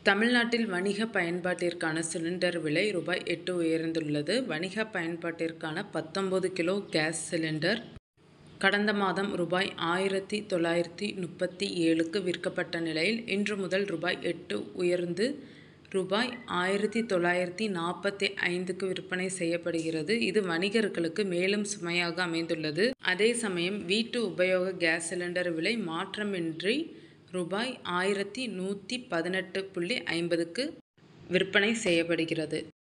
தமிழ்நாட்டில் வணிக பயன்பாட்டிற்கான சிலிண்டர் விலை ரூபாய் எட்டு உயர்ந்துள்ளது. வணிக பயன்பாட்டிற்கான பத்தொன்பது கிலோ கேஸ் சிலிண்டர் கடந்த மாதம் ரூபாய் ஆயிரத்து தொள்ளாயிரத்து முப்பத்து ஏழுக்கு விற்கப்பட்ட நிலையில் இன்று முதல் ரூபாய் எட்டு உயர்ந்து ரூபாய் ஆயிரத்து தொள்ளாயிரத்து நாற்பத்து ஐந்துக்கு விற்பனை செய்யப்படுகிறது. இது வணிகர்களுக்கு மேலும் சுமையாக அமைந்துள்ளது. அதே சமயம் வீட்டு உபயோக கேஸ் சிலிண்டர் விலை மாற்றமின்றி ரூபாய் ஆயிரத்து நூற்று பதினெட்டு புள்ளி ஐம்பதுக்கு விற்பனை செய்யப்படுகிறது.